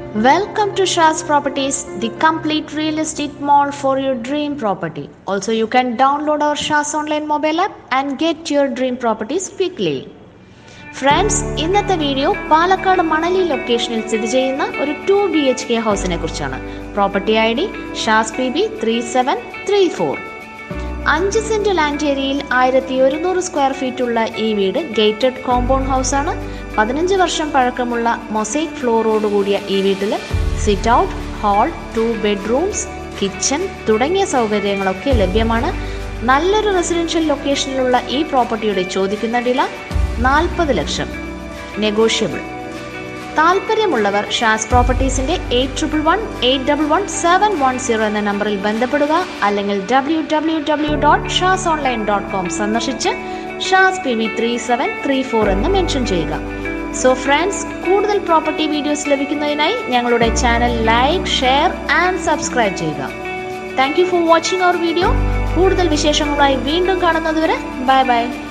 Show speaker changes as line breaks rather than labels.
Welcome to Shaz Properties, the complete real estate mall for your dream property. Also, you can download our Shaz online mobile app and get your dream properties quickly. Friends ഇന്നത്തെ video Palakkad Manali ലൊക്കേഷനിൽ സ്ഥിതി ചെയ്യുന്ന ഒരു two B H K ഹൗസിനെ കുറിച്ചാണ് property I D Shaz P B three seven three four അഞ്ച് cent land ഏരിയയിൽ ആയിരത്തി ഒരുന്നൂറ് സ്ക്വയർ ഫീറ്റ് ഉള്ള ഈ വീട് ഗേറ്റഡ് കോമ്പൗണ്ട് ഹൗസ് ആണ് പതിനഞ്ച് വർഷം പഴക്കമുള്ള മൊസൈക് ഫ്ലോറോട് കൂടിയ ഈ വീട്ടിൽ sit out hall two bedrooms kitchen തുടങ്ങിയ സൗകര്യങ്ങളൊക്കെ ലഭ്യമാണ് നല്ലൊരു റെസിഡൻഷ്യൽ ലൊക്കേഷനിലുള്ള ഈ പ്രോപ്പർട്ടിയുടെ ചോദിക്കുന്ന വില നാൽപ്പത് ലക്ഷം നെഗോഷ്യബിൾ താല്പര്യമുള്ളവർ ഷാസ് പ്രോപ്പർട്ടീസിന്റെ eight triple one eight double one seven one zero എന്ന നമ്പറിൽ ബന്ധപ്പെടുക അല്ലെങ്കിൽ W W W dot Shaz online dot com സന്ദർശിച്ച് Shaz P V three seven three four എന്ന് മെൻഷൻ ചെയ്യുക സോ ഫ്രണ്ട്സ് കൂടുതൽ പ്രോപ്പർട്ടി വീഡിയോസ് ലഭിക്കുന്നതിനായി ഞങ്ങളുടെ channel like share and subscribe ചെയ്യുക thank you for watching our video കൂടുതൽ വിശേഷങ്ങളുമായി വീണ്ടും കാണുന്നതുവരെ ബൈ ബൈ